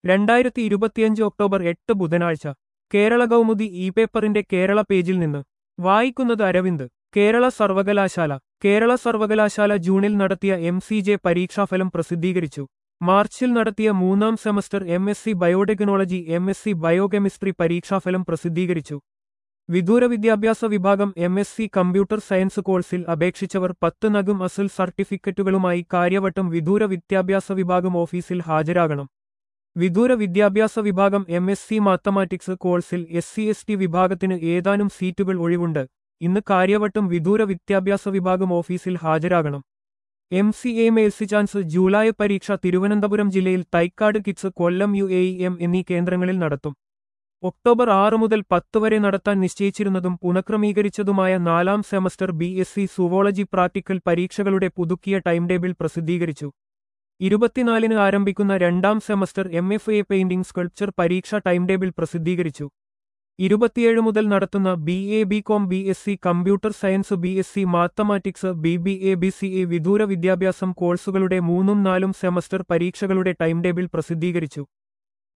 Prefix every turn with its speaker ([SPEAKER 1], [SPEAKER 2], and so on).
[SPEAKER 1] രണ്ടായിരത്തി ഇരുപത്തിയഞ്ച് ഒക്ടോബർ എട്ട് ബുധനാഴ്ച കേരള കൗമുദി ഇ പേപ്പറിന്റെ കേരള പേജിൽ നിന്ന് വായിക്കുന്നത് അരവിന്ദ് കേരള സർവകലാശാല കേരള സർവകലാശാല ജൂണിൽ നടത്തിയ എം സി ജെ പരീക്ഷാഫലം പ്രസിദ്ധീകരിച്ചു മാർച്ചിൽ നടത്തിയ മൂന്നാം semester M S C biotechnology M S C biochemistry പരീക്ഷാഫലം പ്രസിദ്ധീകരിച്ചു വിദൂര വിദ്യാഭ്യാസ വിഭാഗം M S C computer science കോഴ്സിൽ അപേക്ഷിച്ചവർ പത്ത് നഗം അസൽ സർട്ടിഫിക്കറ്റുകളുമായി കാര്യവട്ടം വിദൂര വിദ്യാഭ്യാസ വിഭാഗം ഓഫീസിൽ ഹാജരാകണം വിദൂര വിദ്യാഭ്യാസ വിഭാഗം എം എസ് സി മാത്തമാറ്റിക്സ് കോഴ്സിൽ എസ് സി എസ് ടി വിഭാഗത്തിന് ഏതാനും സീറ്റുകൾ ഒഴിവുണ്ട് ഇന്ന് കാര്യവട്ടം വിദൂര വിദ്യാഭ്യാസ വിഭാഗം ഓഫീസിൽ ഹാജരാകണം M C A mercy chance July പരീക്ഷ തിരുവനന്തപുരം ജില്ലയിൽ Thycaud kids Kollam U A M എന്നീ കേന്ദ്രങ്ങളിൽ നടത്തും ഒക്ടോബർ ആറ് മുതൽ പത്ത് വരെ നടത്താൻ നിശ്ചയിച്ചിരുന്നതും പുനഃക്രമീകരിച്ചതുമായ നാലാം semester B S C zoology practical പരീക്ഷകളുടെ പുതുക്കിയ ടൈം ടേബിൾ പ്രസിദ്ധീകരിച്ചു ഇരുപത്തിനാലിന് ആരംഭിക്കുന്ന രണ്ടാം semester M F A painting sculpture പരീക്ഷ ടൈം ടേബിൾ പ്രസിദ്ധീകരിച്ചു ഇരുപത്തിയേഴ് മുതൽ നടത്തുന്ന B A B Com B S C computer science B S C mathematics B B A B C A വിദൂര വിദ്യാഭ്യാസം കോഴ്സുകളുടെ മൂന്നും നാലും സെമസ്റ്റർ പരീക്ഷകളുടെ ടൈം ടേബിൾ പ്രസിദ്ധീകരിച്ചു